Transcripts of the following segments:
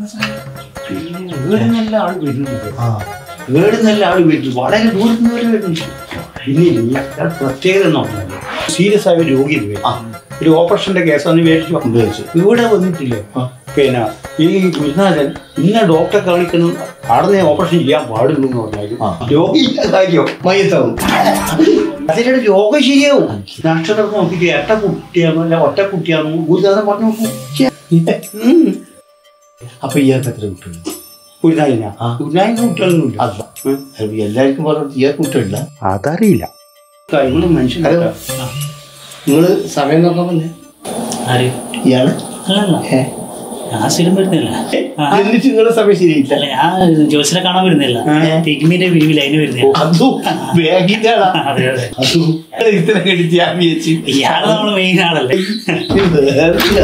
പിന്നെ വീട് നല്ല ആൾ വരുന്നുണ്ട് ആ വീട് നല്ല ആൾ വരുന്നു വളരെ ദൂരത്ത് നിന്ന് വരെ വരുന്നുണ്ട് പിന്നെ ഇയാൾ പ്രത്യേകത എന്ന് പറഞ്ഞാൽ സീരിയസ് ആയ ഒരു രോഗി ഇത് വരും. ഒരു ഓപ്പറേഷന്റെ കേസാന്ന് വിചാരിച്ചു ഇവിടെ വന്നിട്ടില്ലേ പിന്നെ ഈ ഗുരുനാഥൻ ഇന്ന ഡോക്ടറെ കാണിക്കണം ആടുന്ന ഓപ്പറേഷൻ ചെയ്യാൻ പാടുള്ളൂ എന്ന് പറഞ്ഞാലും രോഗിയുടെ കാര്യം മയ്യത്താവും അതിലൂടെ രോഗം ശരിയാവും നക്ഷത്രം നോക്കിയിട്ട് എട്ട കുട്ടിയാണോ അല്ല ഒറ്റ കുട്ടിയാണോ ഗുരുനാഥൻ പറഞ്ഞു നോക്കും ഉം. അപ്പൊ ഇയാൾക്ക് എത്ര കുട്ടികൾ ഗുരുനാഥനാ ആ. ഗുരുനാഥൻ കുട്ടികളൊന്നുമില്ല അല്ല എല്ലാവർക്കും പറഞ്ഞു ഇയാൾക്ക് കുട്ടികളില്ല അതറിയില്ല ഇവള് മനുഷ്യനാ നിങ്ങള് സമയം നോക്കാൻ പറഞ്ഞേ ആര് ഇയാള് അല്ലല്ല ഏ? ഞാൻ സ്ഥിരം വരുന്നില്ല ആ, എന്നിട്ട് നിങ്ങളെ സമയം ശരിയില്ല അല്ല ഞാൻ ജോസിനെ കാണാൻ വരുന്നില്ല പിഗ്മിന്റെ പിരിവിൽ അതിന് വരുന്നില്ല അതും ബാഗിന്റെ ആളാ അതെ അതെ അതും ഇത്ര കടിച്ച് ഞാൻ വിചാരിച്ചു ഇയാള് നമ്മള് മെയിൻ ആളല്ലേ ഇത് വേറില്ല.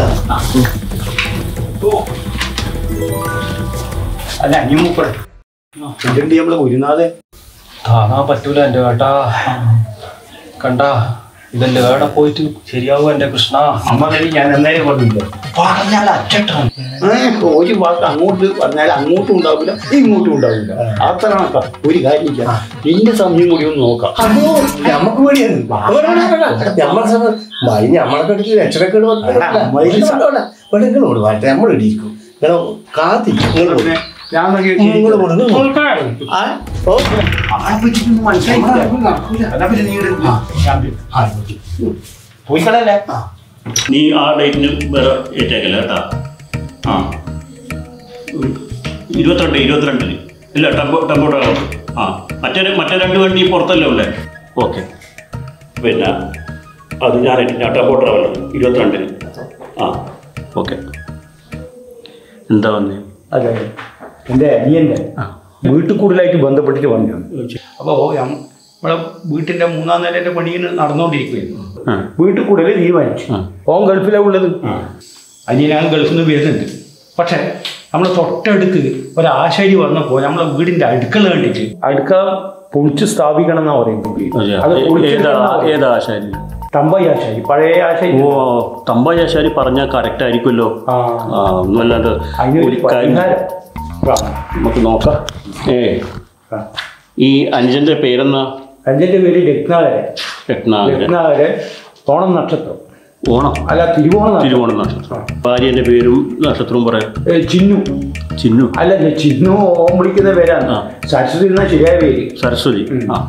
അല്ല അഞ്ഞു മൂപ്പടെ എന്തുണ്ട് നമ്മളെ ഗുരുനാഥൻ താങ്ങാൻ പറ്റൂല എന്റെ ഏട്ടാ കണ്ട ഇതെന്റെ ഏടെ പോയിട്ട് ശരിയാവും എന്റെ കൃഷ്ണ അമ്മ തന്നെ ഞാൻ എന്തായാലും പറഞ്ഞില്ല പറഞ്ഞാൽ അച്ചട്ടാണ് ഒരു വാക്ക് അങ്ങോട്ട് പറഞ്ഞാൽ അങ്ങോട്ടും ഉണ്ടാവില്ല ഇങ്ങോട്ടും ഉണ്ടാവില്ല അത്ര കണക്കാ. ഒരു കാര്യം ചെയ്യാം നിന്റെ സമയം കൂടി ഒന്ന് നോക്കാം അതോ ഞമ്മക്ക് പേടിയാണ് നമ്മളെ സമയം മഴ നമ്മളെ കണ്ടിട്ട് രക്ഷണക്കേട് വന്നിട്ട് മാറ്റം നമ്മൾ ഇടിക്കും നിങ്ങൾ കാത്തിരിക്കും നിങ്ങൾ പിന്നെ ഞാൻ നോക്കി നിങ്ങൾ കൊടുക്കും ആ ഓ ആളെ പറ്റിട്ടൊന്നും മനസ്സിലായില്ല അതാ പിന്നെ നീ എടുക്ക്. ഞാൻ വരും. ആ പോയി കളയല്ലേ നീ ആ ഡേറ്റിന് വേറെ ഏറ്റേക്കല്ല കേട്ടാ ആ ഒരു ഇരുപത്തിരണ്ട് ഇരുപത്തിരണ്ടിന് ഇല്ല ടെമ്പോ ടെമ്പോട്ടോ ആ മറ്റേ മറ്റേ രണ്ട് വണ്ടി പുറത്തല്ലേ ഉള്ളേ ഓക്കെ പിന്നെ അത് ഞാൻ ഞാൻ ടെമ്പോ ട്രാവലർ ഇരുപത്തിരണ്ടിന് ആ ഓക്കെ എന്താ വന്നേ അതെ എൻ്റെ അനിയൻ്റെ വീട്ടിൽ കൂടുതലായിട്ട് ബന്ധപ്പെട്ടിട്ട് വന്നതാണ് അപ്പോൾ നമ്മളെ വീട്ടിൻ്റെ മൂന്നാം നിലയുടെ പണിയിൽ നടന്നുകൊണ്ടിരിക്കുകയായിരുന്നു ആ വീട്ടിൽ കൂടുതൽ തീരുമാനിച്ചു ആ. ഓൻ ഗൾഫിലാണ് ഉള്ളത് ആ അനിയനാണ് ഗൾഫിൽ നിന്ന് വരുന്നുണ്ട് പക്ഷേ നമ്മൾ തൊട്ടടുത്ത് ഒരാശാരി വന്നപ്പോൾ നമ്മളെ വീടിൻ്റെ അടുക്കള കണ്ടിട്ട് അടുക്കള പൊളിച്ച് സ്ഥാപിക്കണം എന്നാ പറയുന്നത് അതെ. അത് ഏ- പൊളിച്ച് ഏതാ എന്നാ പറയുന്നത്. ഏതാ ആശാരി തമ്പായി ആശാരി പഴയ ആശാരി ഓ തമ്പായി ആശാരി പറഞ്ഞാൽ കറക്റ്റ് ആയിരിക്കുമല്ലോ ആ ആ ഒന്നുമല്ലാതെ അതിനൊരു ഒരു കാര്യം പരിഹാരം ആ. നമുക്ക് നോക്കാം ഏ ആ. ഈ അനുജന്റെ പേരെന്നാ എൻ്റെ പേര് രത്നാകരൻ രത്നാകരൻ രത്നാകരൻ ഓണം നക്ഷത്രം ഓണം അല്ല തിരുവോണം നക്ഷത്രം. തിരുവോണം നക്ഷത്രം ഭാര്യന്റെ പേരും നക്ഷത്രവും പറയാം ഏ, ചിന്നു ചിന്നു അല്ല ഞാൻ ചിന്നു ഓം വിളിക്കുന്ന പേരാണ് ആ. സരസ്വതി എന്ന ശരിയായ പേര് സരസ്വതി ഉം. ആ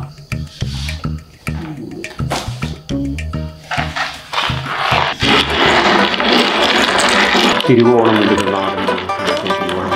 തിരുവോണം തിരുനാൾ തിരുവോണം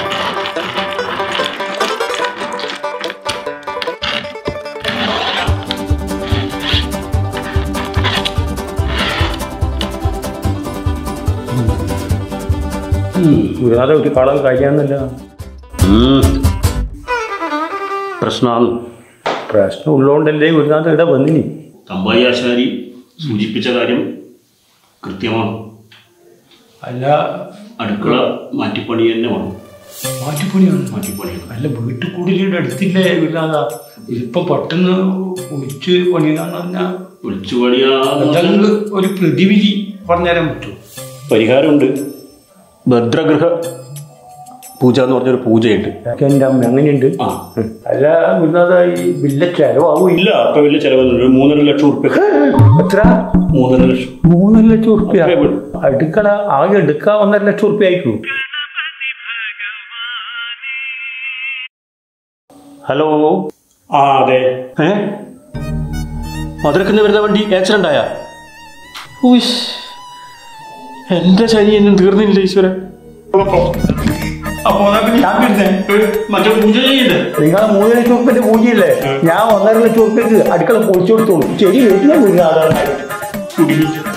ഗുരുനാഥ ഒരു കളം കഴിയാന്നല്ല ഉം. പ്രശ്നമാണ് പ്രശ്നം ഉള്ളതുകൊണ്ടല്ലേ ഗുരുനാഥ ഇവിടെ വന്നിനി തമ്പായി ആശാരി സൂചിപ്പിച്ച കാര്യം കൃത്യമാണ് അല്ല അടുക്കള മാറ്റിപ്പണി തന്നെ വേണം മാറ്റിപ്പണിയാണ് മാറ്റിപ്പണി അല്ല വീട്ടിൽ കൂടുതലിയുടെ അടുത്തില്ലേ ഗുരുനാഥ ഇതിപ്പോ പെട്ടെന്ന് ഒളിച്ച് പണിയാന്ന് പറഞ്ഞാൽ വിളിച്ചു പണിയാ എന്തെങ്കിലും ഒരു പ്രതിവിധി പറഞ്ഞുതരാൻ പറ്റുമോ പരിഹാരമുണ്ട് ഭദ്രഗൃഹ പൂജ എന്ന് പറഞ്ഞൊരു പൂജയുണ്ട് എൻ്റെ അമ്മ അങ്ങനെയുണ്ട് ആ അല്ല ഗുരുനാഥ ഈ ബില്ല ചെലവാകും ഇല്ല അപ്പൊ വലിയ ചെലവൊന്നുമില്ല ഒരു മൂന്നര ലക്ഷം ഉറുപ്പ്യ എത്ര മൂന്നര ലക്ഷം മൂന്നര ലക്ഷം ഉറുപ്പ്യ അത്രേ ഉള്ളൂ. അടുക്കള ആകെ എടുക്കാൻ ഒന്നര ലക്ഷം ഉറുപ്പ്യ ആയിരിക്കും ഹലോ ആ അതെ ഏ മധുരക്കുന്ന് വരുന്ന വണ്ടി ആക്സിഡന്റ് ആയ ഉയ്യ്. എന്റെ ശനി എന്നും തീർന്നില്ല ഈശ്വരൻ അപ്പൊ ഞാൻ വരുന്നേ മറ്റേ പൂജ ചെയ്യണ്ടേ നിങ്ങൾ മൂന്ന് ലക്ഷം ഉറുപ്പ്യന്റെ പൂജയില്ലേ ഞാൻ ഒന്നര ലക്ഷം ഉറുപ്പ്യക്ക് അടുക്കള പൊളിച്ചു കൊടുത്തോളൂ ശരി വീട്ടിലെ ഗുരുനാഥ കുടുങ്ങി